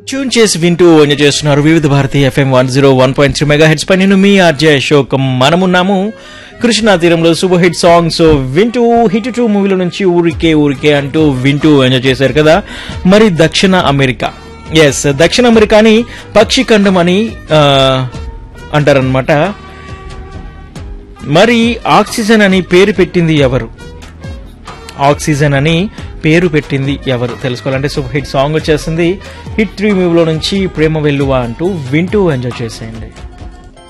tune చేసి వింటూ enjoy చేస్తున్నారు Vividh Bharati FM one zero one point three megahertz పై నేను మీ ఆర్జే అశోక్ మనమున్నాము కృష్ణా తీరంలో సూపర్ హిట్ సాంగ్స్ వింటూ హిట్ టూ మూవీల నుంచి ఊరికే ఊరికే అంటూ వింటూ ఎంజాయ్ చేశారు కదా మరి దక్షిణ అమెరికా ఎస్ దక్షిణ అమెరికాని పక్షి ఖండం అని ఆ, అంటారనమాట మరి ఆక్సిజన్ అని పేరు పెట్టింది ఎవరు ఆక్సిజన్ అని పేరు పెట్టింది ఎవరు తెలుసుకోవాలంటే సూపర్ హిట్ సాంగ్ వచ్చేసింది హిట్ త్రీ మూవీలో నుంచి ప్రేమ వెల్లువా అంటూ వింటూ ఎంజాయ్ చేసేయండి